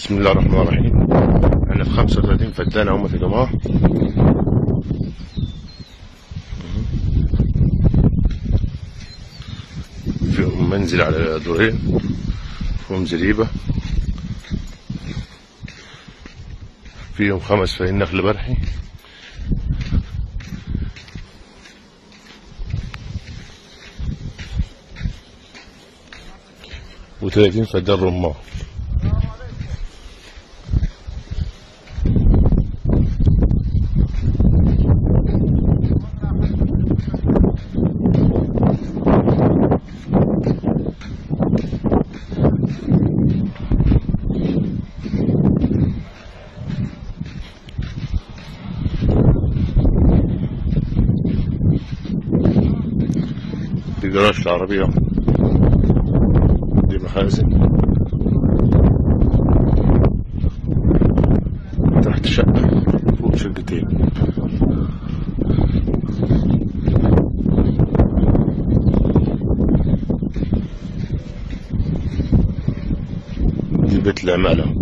بسم الله الرحمن الرحيم احنا في 35 فدان اهو يا جماعه فيهم منزل على دورين فيهم زريبه فيهم خمس فاين نخل برحي وثلاثين فدان رمان دي جراج العربية دي مخازن تحت شقة فوق شقتين دي بيت العمالة